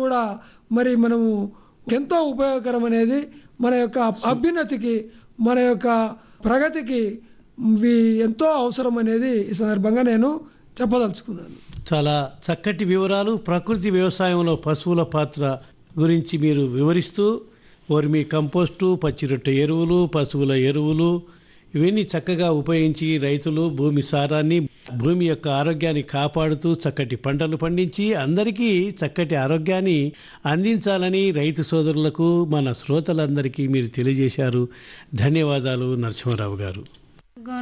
కూడా మరి మనము ఎంతో ఉపయోగకరం అనేది మన యొక్క అభ్యున్నతికి మన యొక్క ప్రగతికి ఇవి ఎంతో అవసరం అనేది ఈ సందర్భంగా నేను చెప్పదలుచుకున్నాను చాలా చక్కటి వివరాలు ప్రకృతి వ్యవసాయంలో పశువుల పాత్ర గురించి మీరు వివరిస్తూ వర్మి కంపోస్టు పచ్చిరొట్టె ఎరువులు పశువుల ఎరువులు ఇవన్నీ చక్కగా ఉపయోగించి రైతులు భూమి సారాన్ని భూమి యొక్క ఆరోగ్యాన్ని కాపాడుతూ చక్కటి పంటలు పండించి అందరికీ చక్కటి ఆరోగ్యాన్ని అందించాలని రైతు సోదరులకు మన శ్రోతలందరికీ మీరు తెలియజేశారు ధన్యవాదాలు నరసింహారావు గారు